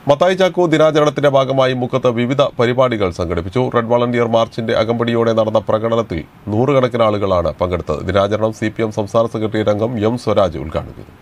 മത്തായി ചാക്കോ ദിനാചരണത്തിന്റെ ഭാഗമായി മുക്കത്ത് വിവിധ പരിപാടികൾ സംഘടിപ്പിച്ചു റെഡ് വളണ്ടിയർ മാർച്ചിന്റെ അകമ്പടിയോടെ നടന്ന പ്രകടനത്തിൽ നൂറുകണക്കിന് ആളുകളാണ് പങ്കെടുത്തത് ദിനാചരണം സി സംസ്ഥാന സെക്രട്ടേറിയറ്റ് അംഗം എം സ്വരാജ് ഉദ്ഘാടനം ചെയ്തു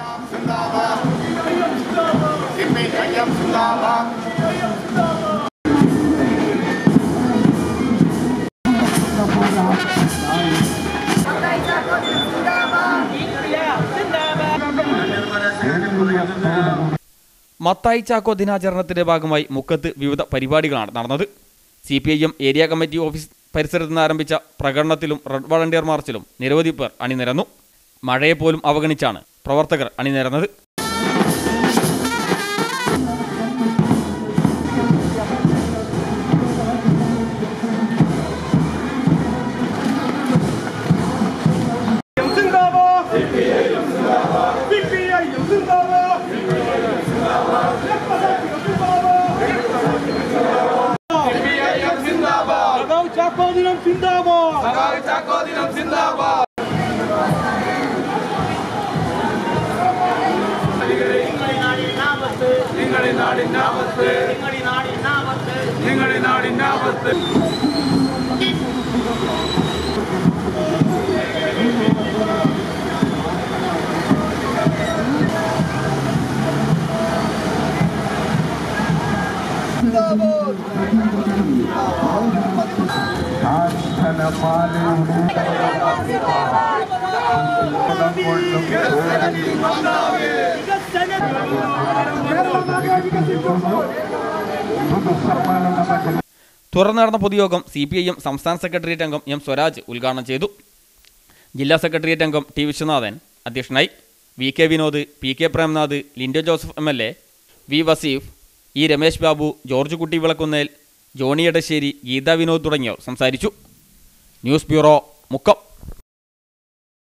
മത്തായി ചാക്കോ ദിനാചരണത്തിന്റെ ഭാഗമായി മുക്കത്ത് വിവിധ പരിപാടികളാണ് നടന്നത് C P I M area committee office പരിസരത്ത് നിന്ന് ആരംഭിച്ച പ്രകടനത്തിലും റെഡ് വളണ്ടിയർ മാർച്ചിലും നിരവധി പേർ അണിനിരന്നു മഴയെ പോലും അവഗണിച്ചാണ് പ്രവർത്തകർ അണിനിരന്നത് ചാക്കോദിനം സിന്ദാബാദ് തുറന്നു നടന്ന പൊതുയോഗം സി പി ഐ എം സംസ്ഥാന സെക്രട്ടേറിയറ്റ് അംഗം എം സ്വരാജ് ഉദ്ഘാടനം ചെയ്തു ജില്ലാ സെക്രട്ടേറിയറ്റ് അംഗം ടി വിശ്വനാഥൻ അധ്യക്ഷനായി V K Vinod P K Premnath Lindo Joseph M L A V Vaseef E Ramesh Babu George Kutty Vilakkunnel Johny Edassery Geetha Vinod തുടങ്ങിയവർ സംസാരിച്ചു ന്യൂസ് ബ്യൂറോ മുക്കം